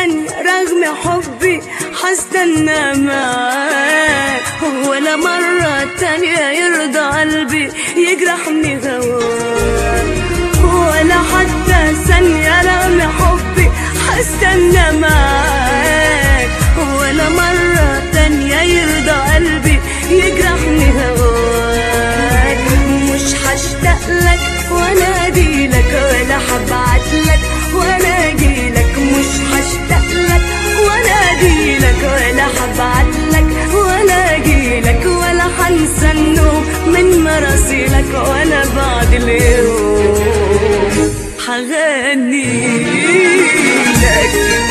ثانية رغم حبي حستنى معاك ولا مرة تانية يرضى قلبي يجرحني هواك ولا حتى ثانية رغم حبي حستنى معاك ولا مرة تانية يرضى قلبي يجرحني هواك مش هشتاق لك ولا اجيلك ولا هبعت لك ولا اجيلك مش هشتاق لك ولا اجيلك ولا هبعت لك ولا اجيلك ولا هنسى النوم من مراسيلك ولا بعد اليوم هغني لك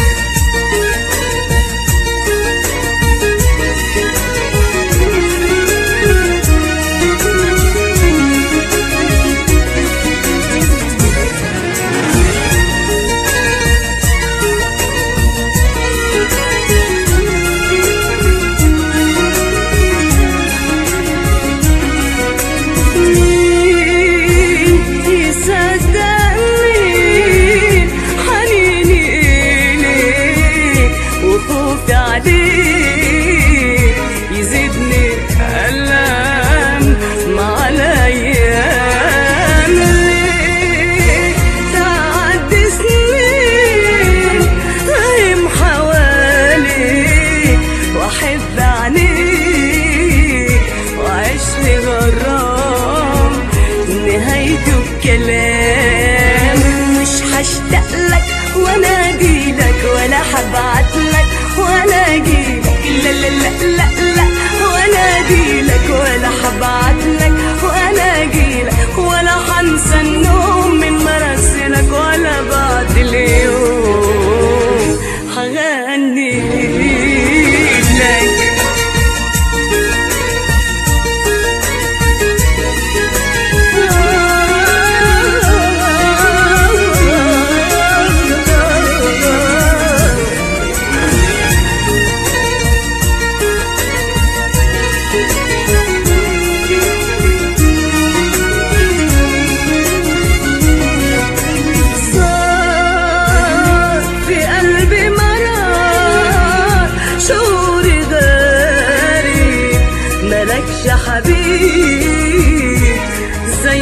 مين يصدقني حنيني إليك وخوفي عليك يزيدني ألم مع الأيام ليه تعدي سنين غيم حواليك وأحب عينيك وأعيش لي غرام نهايته بكلام مش هشتاق لك ولا اجيلك ولا هبعت لك ولا اجيلك لا لا لا لا لا ولا اجيلك ولا هبعت لك ولا اجيلك ولا هنسى النوم من مراسلك ولا بعد اليوم هغني لك صار في قلبي مرار شعوري غريب ملكش حبيب زي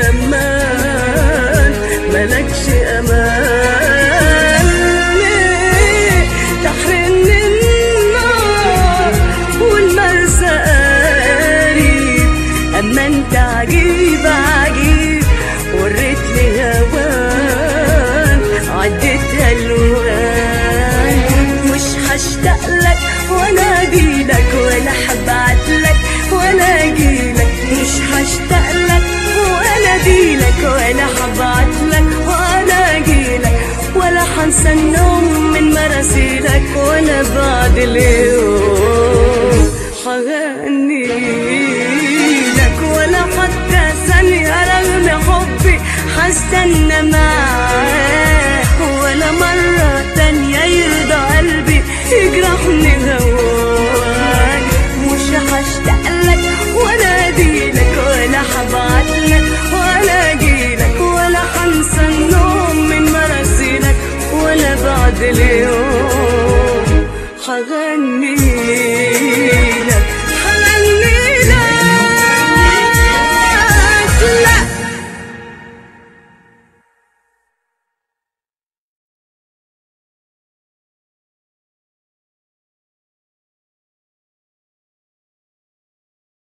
زمان ملكش امان ليه تحرمني النار والمرسى قريب اما انت عجيب عجيب وريتني هوان عديت الوان مش هشتاق لك ولا اجيلك ولا هبعت لك ولا اجيلك مش هشتاق لك ولا اجيلك ولا هبعت لك ولا اجيلك ولا هنسى النوم من مراسيلك ولا بعد اليوم هغني لك ولا حتى ثانية رغم حبي هستنى معاك ولا مرة تانية يرضى قلبي يجرحني هواك مش هشتاق لك ولا اجيلك ولا هبعت لك ولا اجيلك ولا هنسى النوم من مراسيلك ولا بعد اليوم هغني